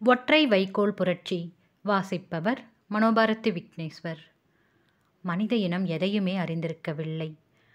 ஒற்றை வைக்கோல் புரட்சி வாசிப்பவர் மனோபாரதி விக்னேஸ்வர் மனித இனம் எதையுமே அறிந்திருக்கவில்லை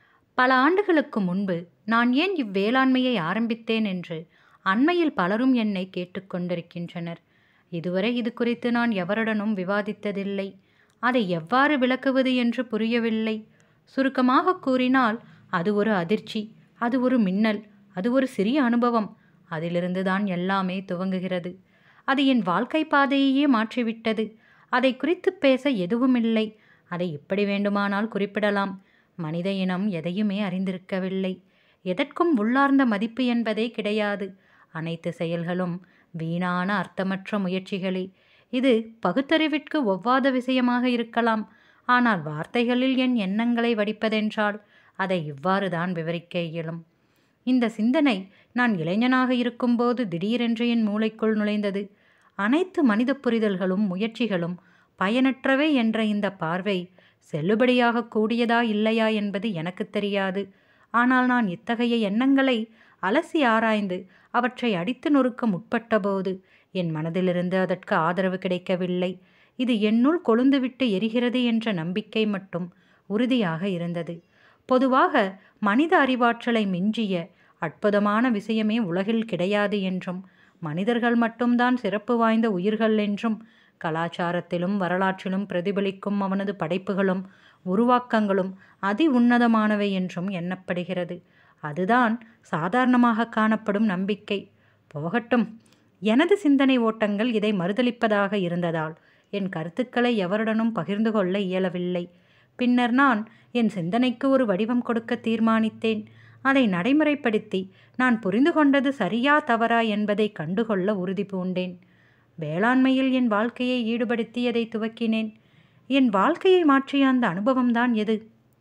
பல ஆண்டுகளுக்கு முன்பு நான் ஏன் இவ்வேளாண்மையை ஆரம்பித்தேன் என்று அண்மையில் பலரும் என்னை கேட்டுக்கொண்டிருக்கின்றனர் இதுவரை இது குறித்து நான் எவருடனும் விவாதித்ததில்லை அதை எவ்வாறு விளக்குவது என்று புரியவில்லை சுருக்கமாக கூறினால் அது ஒரு அதிர்ச்சி அது ஒரு மின்னல் அது ஒரு சிறிய அனுபவம் அதிலிருந்து தான் எல்லாமே துவங்குகிறது அது என் வாழ்க்கை பாதையையே மாற்றிவிட்டது அதை குறித்து பேச எதுவுமில்லை அதை எப்படி வேண்டுமானால் குறிப்பிடலாம் மனித இனம் எதையுமே அறிந்திருக்கவில்லை எதற்கும் உள்ளார்ந்த மதிப்பு என்பதே கிடையாது அனைத்து செயல்களும் வீணான அர்த்தமற்ற முயற்சிகளே இது பகுத்தறிவிற்கு ஒவ்வாத விஷயமாக இருக்கலாம் ஆனால் வார்த்தைகளில் என் எண்ணங்களை வடிப்பதென்றால் அதை இவ்வாறு தான் விவரிக்க இயலும் இந்த சிந்தனை நான் இளைஞனாக இருக்கும்போது திடீரென்று என் மூளைக்குள் நுழைந்தது அனைத்து மனித புரிதல்களும் முயற்சிகளும் பயனற்றவை என்ற இந்த பார்வை செல்லுபடியாக கூடியதா இல்லையா என்பது எனக்கு தெரியாது ஆனால் நான் இத்தகைய எண்ணங்களை அலசி ஆராய்ந்து அவற்றை அடித்து நொறுக்க முற்பட்டபோது என் மனதிலிருந்து அதற்கு ஆதரவு கிடைக்கவில்லை இது என்னுள் கொழுந்துவிட்டு எரிகிறது என்ற நம்பிக்கை மட்டும் உறுதியாக இருந்தது பொதுவாக மனித அறிவாற்றலை மிஞ்சிய அற்புதமான விஷயமே உலகில் கிடையாது என்றும் மனிதர்கள் மட்டும்தான் சிறப்பு வாய்ந்த உயிர்கள் என்றும் கலாச்சாரத்திலும் வரலாற்றிலும் பிரதிபலிக்கும் அவனது படைப்புகளும் உருவாக்கங்களும் அதி உன்னதமானவை என்றும் எண்ணப்படுகிறது அதுதான் சாதாரணமாக காணப்படும் நம்பிக்கை போகட்டும் எனது சிந்தனை ஓட்டங்கள் இதை மறுதளிப்பதாக இருந்ததால் என் கருத்துக்களை எவருடனும் பகிர்ந்து கொள்ள இயலவில்லை பின்னர் நான் என் சிந்தனைக்கு ஒரு வடிவம் கொடுக்க தீர்மானித்தேன் அதை நடைமுறைப்படுத்தி நான் புரிந்து கொண்டது சரியா தவறா என்பதை கண்டுகொள்ள உறுதி பூண்டேன் வேளாண்மையில் என் வாழ்க்கையை ஈடுபடுத்தி அதை துவக்கினேன் என் வாழ்க்கையை மாற்றிய அந்த அனுபவம்தான் எது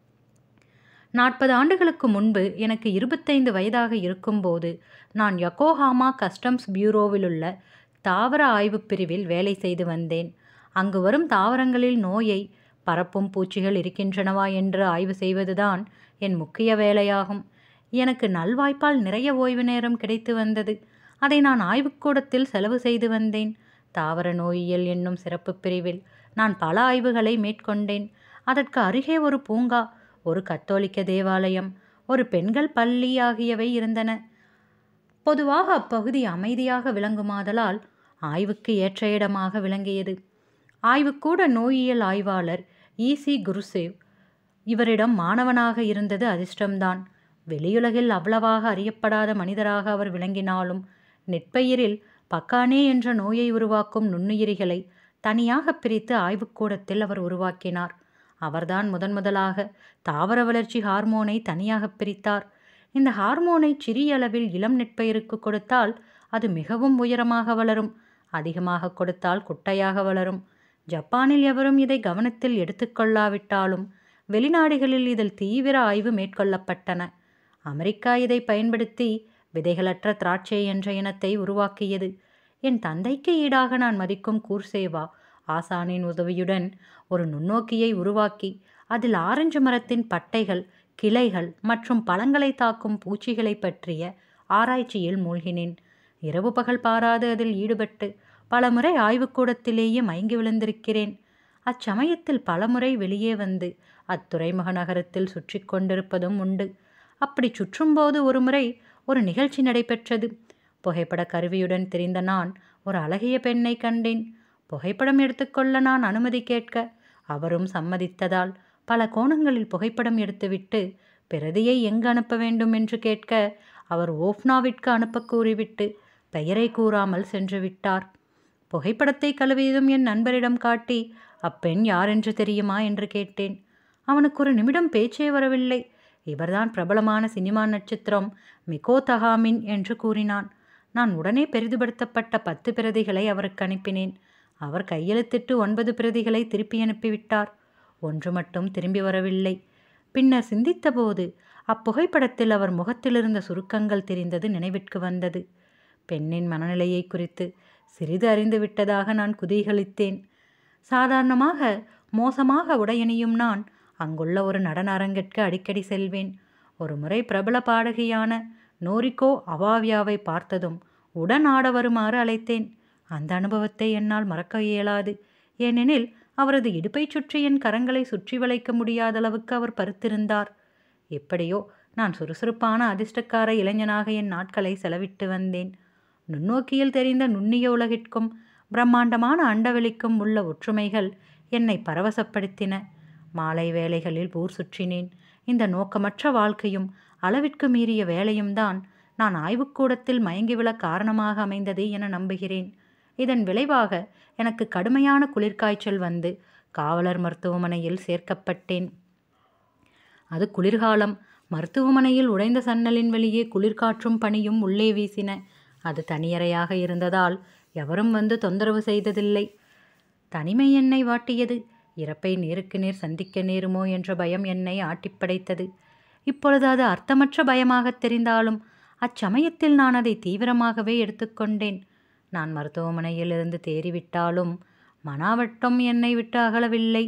நாற்பது ஆண்டுகளுக்கு முன்பு எனக்கு இருபத்தைந்து வயதாக இருக்கும்போது நான் யக்கோஹாமா கஸ்டம்ஸ் பியூரோவிலுள்ள தாவர ஆய்வுப் பிரிவில் வேலை செய்து வந்தேன் அங்கு வரும் தாவரங்களில் நோயை பரப்பும் பூச்சிகள் இருக்கின்றனவா என்று ஆய்வு செய்வதுதான் என் முக்கிய வேலையாகும் எனக்கு நல்வாய்ப்பால் நிறைய ஓய்வு நேரம் கிடைத்து வந்தது அதை நான் ஆய்வுக்கூடத்தில் செலவு செய்து வந்தேன் தாவர நோயியல் என்னும் சிறப்பு பிரிவில் நான் பல ஆய்வுகளை மேற்கொண்டேன் அதற்கு அருகே ஒரு பூங்கா ஒரு கத்தோலிக்க தேவாலயம் ஒரு பெண்கள் பள்ளி ஆகியவை இருந்தன பொதுவாக அப்பகுதி அமைதியாக விளங்குமாதலால் ஆய்வுக்கு ஏற்ற இடமாக விளங்கியது ஆய்வுக்கூட நோயியல் ஆய்வாளர் ஈசி குருசேவ் இவரிடம் மாணவனாக இருந்தது அதிர்ஷ்டம்தான் வெளியுலகில் அவ்வளவாக அறியப்படாத மனிதராக அவர் விளங்கினாலும் நெற்பயிரில் பக்கானே என்ற நோயை உருவாக்கும் நுண்ணுயிரிகளை தனியாக பிரித்து ஆய்வுக்கூடத்தில் அவர் உருவாக்கினார் அவர்தான் முதன் முதலாக தாவர வளர்ச்சி ஹார்மோனை தனியாக பிரித்தார் இந்த ஹார்மோனை சிறிய அளவில் இளம் நெற்பயிருக்கு கொடுத்தால் அது மிகவும் உயரமாக வளரும் அதிகமாக கொடுத்தால் குட்டையாக வளரும் ஜப்பானில் எவரும் இதை கவனத்தில் எடுத்துக்கொள்ளாவிட்டாலும் வெளிநாடுகளில் இதில் தீவிர ஆய்வு மேற்கொள்ளப்பட்டன அமெரிக்கா இதை பயன்படுத்தி விதைகளற்ற திராட்சை என்ற இனத்தை உருவாக்கியது என் தந்தைக்கு ஈடாக நான் மதிக்கும் கூர்சேவா ஆசானின் உதவியுடன் ஒரு நுண்ணோக்கியை உருவாக்கி அதில் ஆரஞ்சு மரத்தின் பட்டைகள் கிளைகள் மற்றும் பழங்களை தாக்கும் பூச்சிகளை பற்றிய ஆராய்ச்சியில் மூழ்கினேன் இரவு பகல் பாராது அதில் ஈடுபட்டு பலமுறை ஆய்வுக்கூடத்திலேயே மயங்கி விழுந்திருக்கிறேன் அச்சமயத்தில் பலமுறை வெளியே வந்து அத்துறைமுக நகரத்தில் சுற்றி கொண்டிருப்பதும் உண்டு அப்படி சுற்றும்போது ஒரு முறை ஒரு நிகழ்ச்சி நடைபெற்றது புகைப்பட கருவியுடன் தெரிந்த நான் ஒரு அழகிய பெண்ணை கண்டேன் புகைப்படம் எடுத்துக்கொள்ள நான் அனுமதி கேட்க அவரும் சம்மதித்ததால் பல கோணங்களில் புகைப்படம் எடுத்துவிட்டு பிரதியை எங்கு அனுப்ப வேண்டும் என்று கேட்க அவர் ஓஃப்னாவிற்கு அனுப்ப கூறிவிட்டு பெயரை கூறாமல் சென்று விட்டார் புகைப்படத்தை கழுவியதும் என் நண்பரிடம் காட்டி அப்பெண் யாரென்று தெரியுமா என்று கேட்டேன் அவனுக்கு ஒரு நிமிடம் பேச்சே வரவில்லை இவர்தான் பிரபலமான சினிமா நட்சத்திரம் மிகோ தகாமின் என்று கூறினான் நான் உடனே பெரிதுபடுத்தப்பட்ட பத்து பிரதிகளை அவருக்கு அனுப்பினேன் அவர் கையெழுத்திட்டு ஒன்பது பிரதிகளை திருப்பி அனுப்பிவிட்டார் ஒன்று மட்டும் திரும்பி வரவில்லை பின்னர் சிந்தித்தபோது அப்புகைப்படத்தில் அவர் முகத்திலிருந்த சுருக்கங்கள் தெரிந்தது நினைவிற்கு வந்தது பெண்ணின் மனநிலையை குறித்து சிறிது அறிந்து விட்டதாக நான் குதீகலித்தேன் சாதாரணமாக மோசமாக உடையணியும் நான் அங்குள்ள ஒரு நடன அரங்கிற்கு அடிக்கடி செல்வேன் ஒரு முறை பிரபல பாடகியான நோரிகோ அவாவியாவை பார்த்ததும் உடன் ஆட வருமாறு அழைத்தேன் அந்த அனுபவத்தை என்னால் மறக்க இயலாது ஏனெனில் அவரது இடுப்பைச் சுற்றி என் கரங்களை சுற்றி வளைக்க முடியாத அளவுக்கு அவர் பருத்திருந்தார் எப்படியோ நான் சுறுசுறுப்பான அதிர்ஷ்டக்கார இளைஞனாக என் நாட்களை செலவிட்டு வந்தேன் நுண்ணோக்கியில் தெரிந்த நுண்ணிய உலகிற்கும் பிரம்மாண்டமான அண்டவெளிக்கும் உள்ள ஒற்றுமைகள் என்னை பரவசப்படுத்தின மாலை வேளைகளில் ஊர் சுற்றினேன் இந்த நோக்கமற்ற வாழ்க்கையும் அளவிற்கு மீறிய வேலையும் தான் நான் ஆய்வுக்கூடத்தில் மயங்கிவிழ காரணமாக அமைந்தது என நம்புகிறேன் இதன் விளைவாக எனக்கு கடுமையான குளிர்காய்ச்சல் வந்து காவலர் மருத்துவமனையில் சேர்க்கப்பட்டேன் அது குளிர்காலம் மருத்துவமனையில் உடைந்த சன்னலின் வெளியே குளிர்காற்றும் பனியும் உள்ளே வீசின அது தனியறையாக இருந்ததால் எவரும் வந்து தொந்தரவு செய்ததில்லை தனிமை என்னை வாட்டியது இறப்பை நேருக்கு நேர் சந்திக்க நேருமோ என்ற பயம் என்னை ஆட்டிப்படைத்தது இப்பொழுது அது அர்த்தமற்ற பயமாகத் தெரிந்தாலும் அச்சமயத்தில் நான் அதை தீவிரமாகவே எடுத்துக்கொண்டேன் நான் மருத்துவமனையில் இருந்து தேறிவிட்டாலும் மனாவட்டம் என்னை விட்டு அகலவில்லை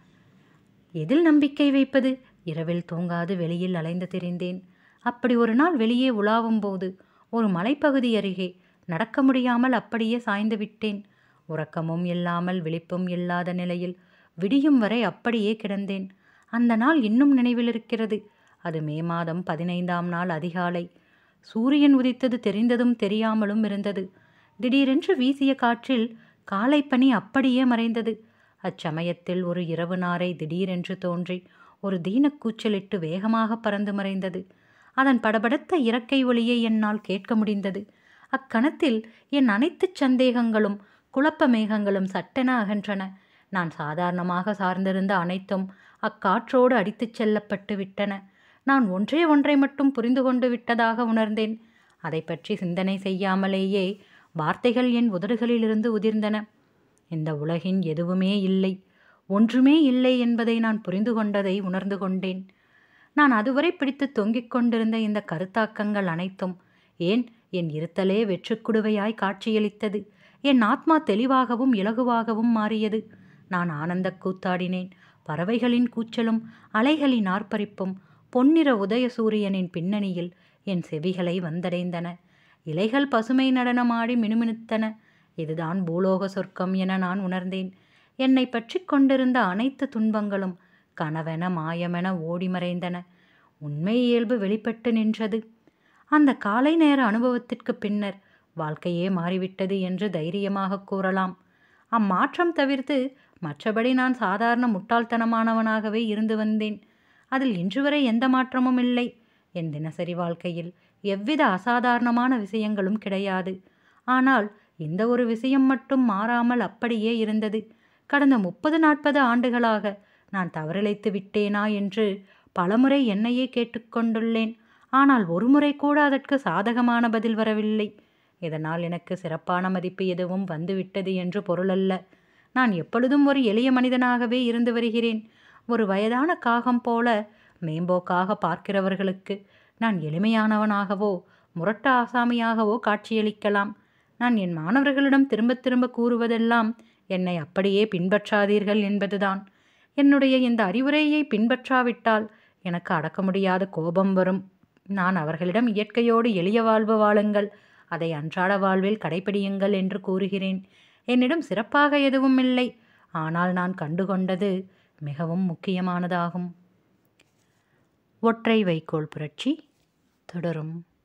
எதில் நம்பிக்கை வைப்பது இரவில் தூங்காது வெளியில் அலைந்து திரிந்தேன் அப்படி ஒரு நாள் வெளியே உலாவும் போது ஒரு மலைப்பகுதி அருகே நடக்க முடியாமல் அப்படியே சாய்ந்து விட்டேன் உறக்கமும் இல்லாமல் விழிப்பும் இல்லாத நிலையில் விடியும் வரை அப்படியே கிடந்தேன் அந்த நாள் இன்னும் நினைவில் இருக்கிறது அது மே மாதம் பதினைந்தாம் நாள் அதிகாலை சூரியன் உதித்தது தெரிந்ததும் தெரியாமலும் இருந்தது திடீரென்று வீசிய காற்றில் காலை பனி அப்படியே மறைந்தது அச்சமயத்தில் ஒரு இரவு நாரை திடீரென்று தோன்றி ஒரு தீனக்கூச்சலிட்டு வேகமாக பறந்து மறைந்தது அதன் படபடத்த இறக்கை ஒளியை என்னால் கேட்க முடிந்தது அக்கணத்தில் என் அனைத்துச் சந்தேகங்களும் குழப்ப மேகங்களும் சட்டென அகன்றன நான் சாதாரணமாக சார்ந்திருந்த அனைத்தும் அக்காற்றோடு அடித்துச் செல்லப்பட்டு விட்டன நான் ஒன்றே ஒன்றை மட்டும் புரிந்து கொண்டு விட்டதாக உணர்ந்தேன் அதை பற்றி சிந்தனை செய்யாமலேயே வார்த்தைகள் என் உதடுகளிலிருந்து உதிர்ந்தன இந்த உலகின் எதுவுமே இல்லை ஒன்றுமே இல்லை என்பதை நான் புரிந்து கொண்டதை உணர்ந்து கொண்டேன் நான் அதுவரை பிடித்து தொங்கிக் கொண்டிருந்த இந்த கருத்தாக்கங்கள் அனைத்தும் ஏன் என் இருத்தலே வெற்றுக்குடுவையாய் காட்சியளித்தது என் ஆத்மா தெளிவாகவும் இலகுவாகவும் மாறியது நான் ஆனந்த கூத்தாடினேன் பறவைகளின் கூச்சலும் அலைகளின் ஆர்ப்பரிப்பும் பொன்னிற உதய சூரியனின் பின்னணியில் என் செவிகளை வந்தடைந்தன இலைகள் பசுமை நடனமாடி மினுமினுத்தன இதுதான் பூலோக சொர்க்கம் என நான் உணர்ந்தேன் என்னை பற்றி கொண்டிருந்த அனைத்து துன்பங்களும் கனவென மாயமென ஓடி மறைந்தன உண்மை இயல்பு வெளிப்பட்டு நின்றது அந்த காலை நேர அனுபவத்திற்கு பின்னர் வாழ்க்கையே மாறிவிட்டது என்று தைரியமாக கூறலாம் அம்மாற்றம் தவிர்த்து மற்றபடி நான் சாதாரண முட்டாள்தனமானவனாகவே இருந்து வந்தேன் அதில் இன்று வரை எந்த மாற்றமும் இல்லை என் தினசரி வாழ்க்கையில் எவ்வித அசாதாரணமான விஷயங்களும் கிடையாது ஆனால் இந்த ஒரு விஷயம் மட்டும் மாறாமல் அப்படியே இருந்தது கடந்த முப்பது நாற்பது ஆண்டுகளாக நான் தவறிழைத்து விட்டேனா என்று பலமுறை என்னையே கேட்டுக்கொண்டுள்ளேன் ஆனால் ஒருமுறை கூட அதற்கு சாதகமான பதில் வரவில்லை இதனால் எனக்கு சிறப்பான மதிப்பு எதுவும் வந்துவிட்டது என்று பொருளல்ல நான் எப்பொழுதும் ஒரு எளிய மனிதனாகவே இருந்து வருகிறேன் ஒரு வயதான காகம் போல மேம்போக்காக பார்க்கிறவர்களுக்கு நான் எளிமையானவனாகவோ முரட்டு ஆசாமியாகவோ காட்சியளிக்கலாம் நான் என் மாணவர்களிடம் திரும்ப திரும்ப கூறுவதெல்லாம் என்னை அப்படியே பின்பற்றாதீர்கள் என்பதுதான் என்னுடைய இந்த அறிவுரையை பின்பற்றாவிட்டால் எனக்கு அடக்க முடியாத கோபம் வரும் நான் அவர்களிடம் இயற்கையோடு எளிய வாழ்வு வாழுங்கள் அதை அன்றாட வாழ்வில் கடைபிடியுங்கள் என்று கூறுகிறேன் என்னிடம் சிறப்பாக எதுவும் இல்லை ஆனால் நான் கண்டுகொண்டது மிகவும் முக்கியமானதாகும் ஒற்றை வைக்கோல் புரட்சி தொடரும்